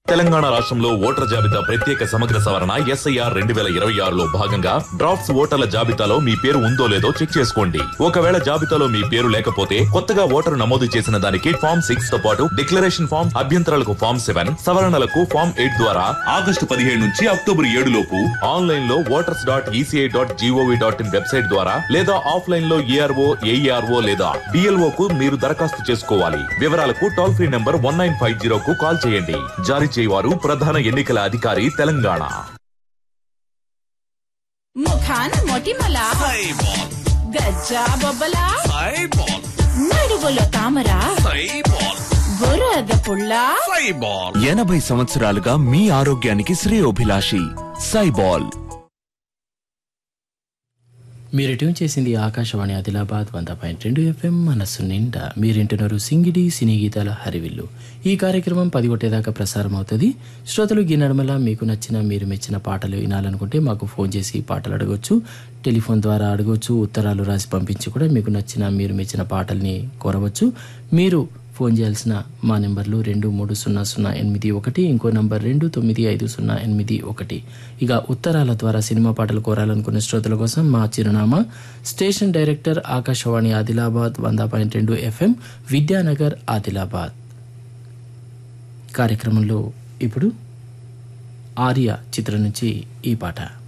తెలంగాణ రాష్ట్రంలో ఓటర్ జాబితా ప్రత్యేక సమగ్ర సవరణ ఎస్ఐఆర్ రెండు వేల ఇరవై ఆరులో భాగంగా డ్రాఫ్ట్స్ ఓటర్ల జాబితాలో మీ పేరు ఉందో లేదో చెక్ చేసుకోండి ఒకవేళ జాబితాలో మీ పేరు లేకపోతే కొత్తగా ఓటరు నమోదు చేసిన దానికి ఫామ్ సిక్స్ తో పాటు డిక్లరేషన్ ఫామ్ అభ్యంతరాలకు ఫామ్ సెవెన్ సవరణలకు ఫామ్ ఎయిట్ ద్వారా ఆగస్టు పదిహేడు నుంచి అక్టోబర్ ఏడు లోపు ఆన్లైన్ లో voters dot ECI dot gov dot in website ద్వారా లేదా ఆఫ్లైన్ లో ఏఆర్ఓ ఏఈఆర్ఓ లేదా బిఎల్ఓ కు మీరు దరఖాస్తు చేసుకోవాలి వివరాలకు toll free number one nine five zero కు కాల్ చేయండి జారీ చేయవారు ప్రధాన ఎన్నికల అధికారి తెలంగాణ ముఖాన మొటిమల సైబాల్ గజ్జా బొబ్బల సైబాల్ నడువులో తామర సైబాల్ బురద పుల్ల సైబాల్ ఎనభై సంవత్సరాలుగా మీ ఆరోగ్యానికి శ్రేయోభిలాషి సైబాల్ మీరు ట్యూన్ చేసింది ఆకాశవాణి ఆదిలాబాద్ వంద పాయింట్ రెండు ఎఫ్ఎం మనస్సు నిండా మీరింటున్నారు సింగిడి సినీ గీతాల హరివిల్లు ఈ కార్యక్రమం పది కొట్టేదాకా ప్రసారం అవుతుంది శ్రోతలు ఈ నడమల మీకు నచ్చిన మీరు మెచ్చిన పాటలు వినాలనుకుంటే మాకు ఫోన్ చేసి పాటలు అడగొచ్చు టెలిఫోన్ ద్వారా అడగొచ్చు ఉత్తరాలు రాసి పంపించి కూడా మీకు నచ్చిన మీరు మెచ్చిన పాటల్ని కోరవచ్చు మీరు ఫోన్ చేయాల్సిన మా నెంబర్లు రెండు మూడు సున్నా సున్నా ఎనిమిది ఒకటి ఇంకో నంబర్ రెండు తొమ్మిది ఐదు సున్నా ఎనిమిది ఒకటి ఇక ఉత్తరాల ద్వారా సినిమా పాటలు కోరాలనుకునే శ్రోతల కోసం మా చిరునామా స్టేషన్ డైరెక్టర్ ఆకాశవాణి ఆదిలాబాద్ వంద పాయింట్ రెండు ఎఫ్ఎం విద్యానగర్ ఆదిలాబాద్ కార్యక్రమంలో ఇప్పుడు ఆర్య చిత్రం నుంచి ఈ పాట